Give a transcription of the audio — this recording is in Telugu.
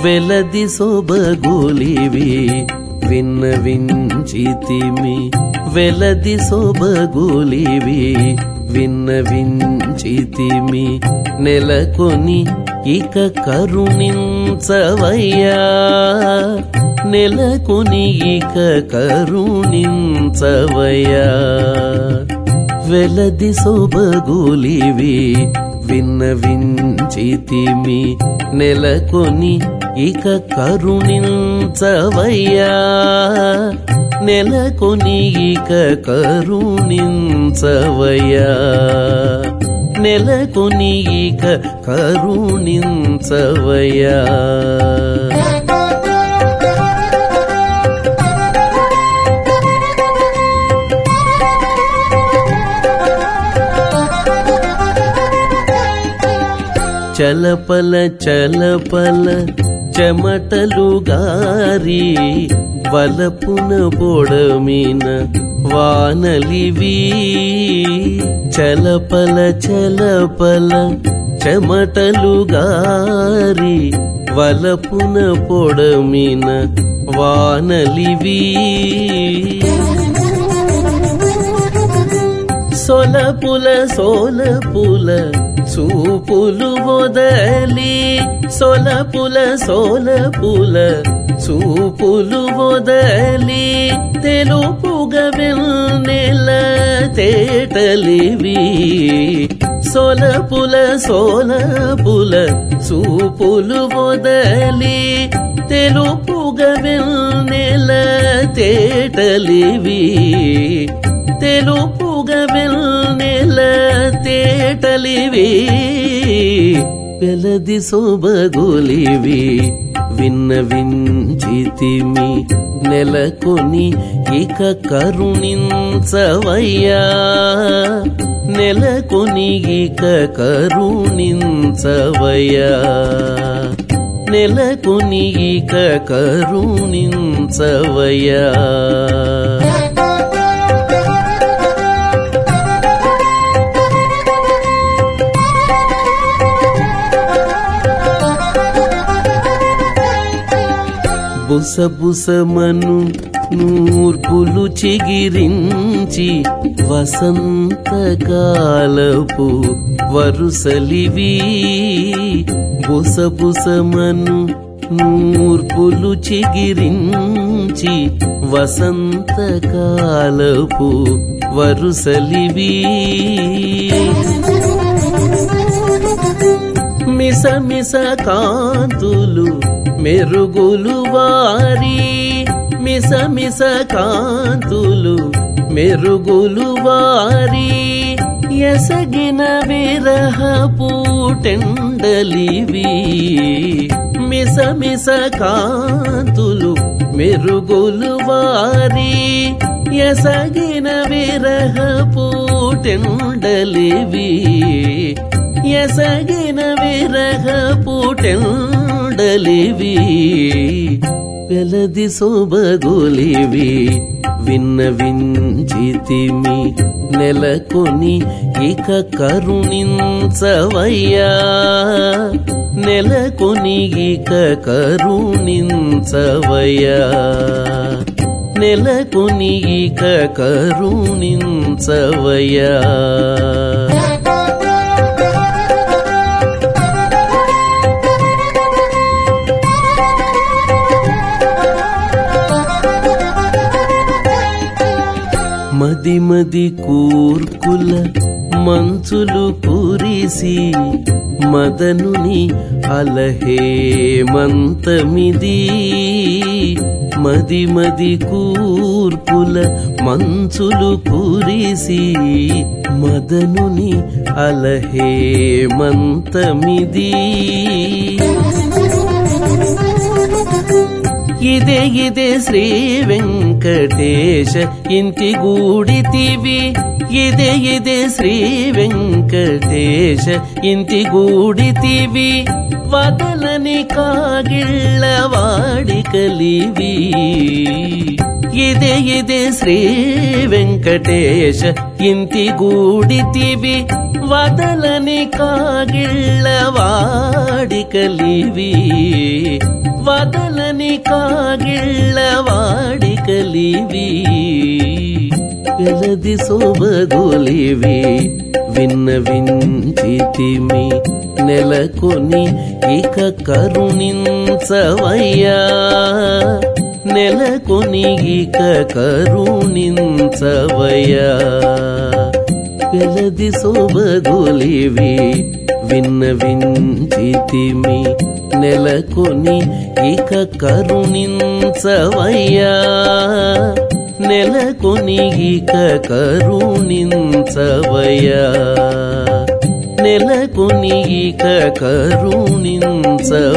వెలది సొబగులివి విన్నవించితిమి వెలది సొబగులివి విన్నవించితిమి నెలకొని ఇక కరుణించవయ్యా నెలకొని ఇక కరుణించవయ్యా వెలది సొబగులివి విన్నవించితిమి నెలకొని ఇక కరుణించవయ్యా నెలకొని ఇక కరుణించవయ్యా నెలకొని ఇక కరుణించవయ్యా చలపల చలపల చెమటలు గారి వలపున పొడమిన వానలివి చలపల చలపల చెమటలు గారి వలపున పొడమిన వానలివి సొలపుల సోలపుల చూపులు వదలి సొలపుల సోలపుల చూపులు వదలి తెలుపుగా వెన్నెల తేటలివి సొలపుల సోలపుల చూపులు వదలి తెలుపుగా వెన్నెల తేటలివి తెలుపుగా వెన్నెల తేటలివి వెలది సోబగులివి విన్నవించితిమి నెలకొని ఇక కరుణించవయ్యా నెలకొని ఇక కరుణించవయ్యా నెలకొని ఇక కరుణించవయ్యా బుసబుసమను నూర్పులు చిగిరించి వసంతకాలపు వరుసలివి బుసబుసమను నూర్పులు చిగిరించి వసంతకాలపు వరుసలివి మిస మిస కాంతులు మెరుగులు వారి మిస మిస కాంతులు మెరుగులు వారి ఎసగిన విరహ పూటెండలివి మిస మిస కాంతులు మెరుగులు వారి ఎసగిన విరహ పూటెండలివి ఎసగిన విరహ పూటెండలివి వెలది సోబగులివి విన్నవించితిమి నెలకొని ఇక కరుణించవయ్యా నెలకొని ఇక కరుణించవయ్యా నెలకొని ఇక కరుణించవయ్యా మది మది కూర్కుల మంచులు కురిసి మదనుని అలహే మంతమిది మది మది కూర్పుల మంచులు కురిసి మదనుని అలహే మంతమిది ఇదే ఇదే శ్రీ వెంకటేశ ఇంటి గూడితివి ఇదే ఇదే శ్రీ వెంకటేశ ఇంటి గూడితివి వదలని కాగిళ్ళ వాడికలివి ఇదే ఇదే శ్రీ వెంకటేశ ఇంటి గూడితివి వదలని కాగిళ్ళ వాడికలివి వదలని కాగిళ్ళ వాడికలివి వెలది సోబగులివి విన్నవించితిమి నెలకొని ఇక కరుణించవయ్యా నెలకొని ఇక కరుణించవయ్యా వెలది సోబగులివి విన్నవించితిమి నెలకొని ఇక కరుణించవయ్యా నెలకొని ఇక కరుణించవయ్యా నెలకొని ఇక కరుణించవయ్యా